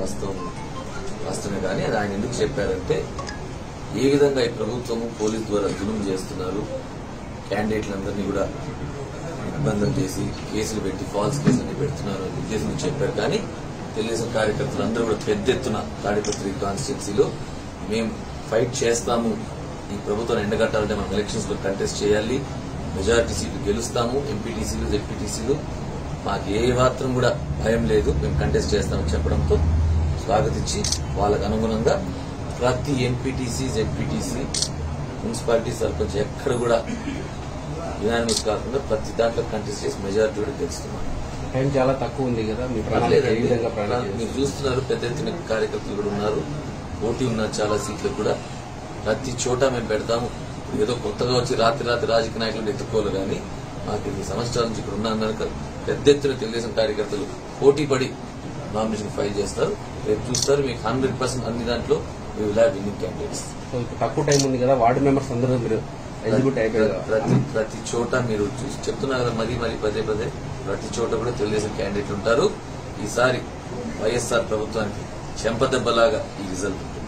వాస్తవం వాస్తవమే కానీ అది ఆయన ఎందుకు చెప్పారంటే ఏ విధంగా ఈ ప్రభుత్వము పోలీస్ ద్వారా జులుం చేస్తున్నారు క్యాండిడేట్లందరినీ కూడా నిర్బంధం చేసి కేసులు పెట్టి ఫాల్స్ కేసులు పెడుతున్నారు అనే ఉద్దేశంతో చెప్పారు కానీ తెలుగుదేశం కార్యకర్తలు అందరూ కూడా పెద్ద ఎత్తున తాడిపత్రి కాన్స్టిట్యున్సీలో మేము ఫైట్ చేస్తాము ఈ ప్రభుత్వాన్ని ఎండగట్టాలంటే మనం ఎలక్షన్స్ లో కంటెస్ట్ చేయాలి మెజారిటీ సీట్లు గెలుస్తాము ఎంపీటీసీలు జెడ్పీటీసీలు మాకు ఏ మాత్రం కూడా భయం లేదు మేము కంటెస్ట్ చేస్తామని చెప్పడంతో స్వాగతించి వాళ్ళకు అనుగుణంగా ప్రతి ఎంపీటీసీ జెడ్పీటీసీ మున్సిపాలిటీ సర్పంచ్ ఎక్కడ కూడా యునానిమస్ కాకుండా ప్రతి దాంట్లో కంటెస్ట్ చేసి మెజారిటీ కూడా గెలుస్తున్నాం టైం చాలా తక్కువ ఉంది కదా మీ ప్రణాళిక ఏ విధంగా ప్రణాళిక మీరు చేస్తారు? చూస్తున్నారు పెద్ద ఎత్తున కార్యకర్తలు కూడా ఉన్నారు పోటీ ఉన్నారు చాలా సీట్లు కూడా ప్రతి చోట మేము పెడతాము ఏదో కొత్తగా వచ్చి రాత్రి రాత్రి రాజకీయ నాయకులను ఎత్తుకోవాలి కానీ మాకు ఇన్ని సంవత్సరాల నుంచి ఇక్కడ ఉన్నాం కనుక పెద్ద ఎత్తున తెలుగుదేశం కార్యకర్తలు పోటీ పడి నామినేషన్ ఫైల్ చేస్తారు రేపు చూస్తారు మీకు హండ్రెడ్ పర్సెంట్ అన్ని దాంట్లో we will have winning candidates so ఇప్పుడు తక్కువ టైం ఉంది కదా వార్డు మెంబర్స్ అందరూ మీరు ఎలిజిబిలిటీ అయిపోయారు ప్రతి ప్రతి చోట మీరు చూసి చెప్తున్నారు కదా మరీ మరీ పదే పదే ప్రతి చోట కూడా తెలుగుదేశం క్యాండిడేట్లు ఉంటారు ఈసారి వైఎస్ఆర్ ప్రభుత్వానికి చెంపదెబ్బలాగా ఈ రిజల్ట్ ఉంటుంది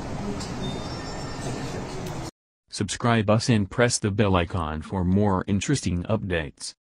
Subscribe us and press the bell icon for more interesting updates.